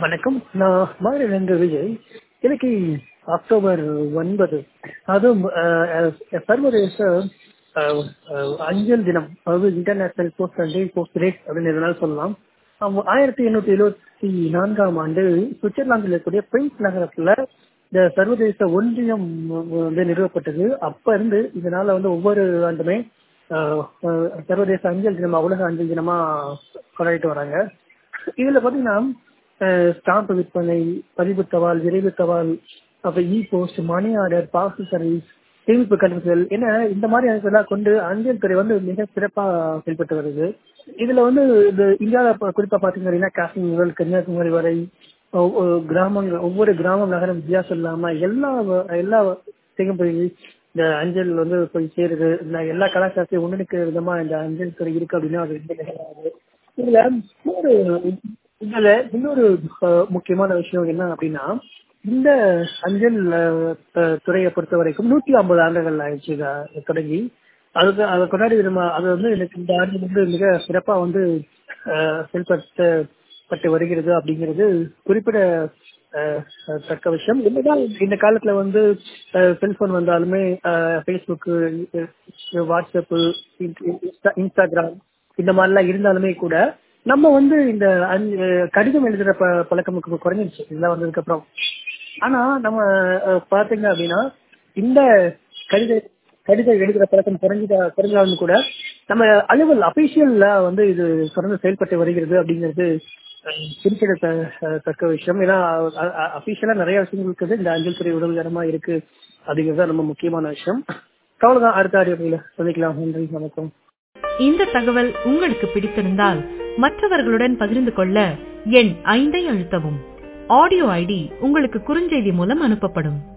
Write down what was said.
வணக்கம் நான் மாநில விஜய் இன்னைக்கு அக்டோபர் ஒன்பது அதுவும் அஹ், அஹ், சர்வதேச அஹ், அஹ், அஞ்சல் தினம் அதாவது international post and post rate அப்படின்னு எதனால சொல்லலாம் அவ- ஆயிரத்தி எண்ணூத்தி எழுபத்தி நான்காம் ஆண்டு சுவிட்சர்லாந்தில் இருக்கக்கூடிய பிரின்ஸ் நகரத்துல இந்த சர்வதேச ஒன்றியம் வந்து நிறுவப்பட்டது அப்ப இருந்து இதனால வந்து ஒவ்வொரு ஆண்டுமே அஹ், அஹ், சர்வதேச அஞ்சல் தினமா உலக அஞ்சல் தினமா கொண்டாடிட்டு வராங்க இதுல பாத்தீங்கன்னா ஸ்டாம்ப் விற்பனை பதிவு தபால் விரைவு தபால் அப்புறம் e post money order parcel service சேமிப்பு கட்டணங்கள் என இந்த மாதிரி அமைப்பெல்லாம் கொண்டு அஞ்சல் துறை வந்து மிக சிறப்பா செயல்பட்டு வருது இதுல வந்து இந்த இந்தியாவில் ப- குறிப்பா பாத்தீங்க அப்படின்னா காஷ்மீர் முதல் கன்னியாகுமரி வரை ஒ- ஒ- கிராமங்கள் ஒவ்வொரு கிராமம் நகரம் வித்தியாசம் இல்லாம எல்லா வ- எல்லா செய்யும் போய் இந்த அஞ்சல் வந்து போய் சேருது இந்த எல்லா கலாச்சாரத்தையும் ஒன்றிணைக்கிற விதமா இந்த அஞ்சல் துறை இருக்கு அப்படின்னா அது ரொம்ப நிகழாது இதுல இன்னொரு இதுல இன்னொரு அஹ், முக்கியமான விஷயம் என்ன அப்படின்னா இந்த அஞ்சல் அஹ், அஹ், துறையை பொறுத்த வரைக்கும் நூத்தி ஐம்பது ஆண்டுகள் ஆயிடுச்சு இத தொடங்கி அதுக்கு அதை கொண்டாடி நம்ம அது வந்து எனக்கு இந்த ஆண்டு வந்து மிக சிறப்பா வந்து அஹ், செயல்படுத்தப்பட்டு வருகிறது அப்படிங்கிறது குறிப்பிட அஹ், அஹ், தக்க விஷயம் என்னதான் இந்த காலத்துல வந்து செல்போன் வந்தாலுமே ஃபேஸ்புக்கு வாட்ஸ்அப்பு இன்ஸ்டா- இன்ஸ்டாகிராம் இந்த மாதிரிலாம் இருந்தாலுமே கூட நம்ம வந்து இந்த அஞ்சு- கடிதம் எழுதுற ப பழக்கம் இப்ப குறைஞ்சிருச்சு இதெல்லாம் வந்ததுக்கு அப்புறம் ஆனா நம்ம அஹ், பாத்தீங்க அப்படின்னா இந்த கடித கடிதம் எழுதுற பழக்கம் குறைஞ்சதா குறைஞ்சாலும் கூட நம்ம அலுவல் அபிஷியல்ல வந்து இது தொடர்ந்து செயல்பட்டு வருகிறது அப்படிங்கிறது அஹ், குறிப்பிடத்தக்க தக்க விஷயம் ஏன்னா அபிஷியலா நிறைய விஷயங்களுக்கு வந்து இந்த அஞ்சல் துறை உதவிகரமா இருக்கு அப்படிங்கிறது தான் ரொம்ப முக்கியமான விஷயம் அவ்வளவுதான் அடுத்த ஆடியோல சந்திக்கலாம் நன்றி வணக்கம் இந்த தகவல் உங்களுக்கு பிடித்திருந்தால் மற்றவர்களுடன் பகிர்ந்து கொள்ள எண் ஐந்தை அழுத்தவும் ஆடியோ ஐடி உங்களுக்கு குறுஞ்செய்தி மூலம் அனுப்பப்படும்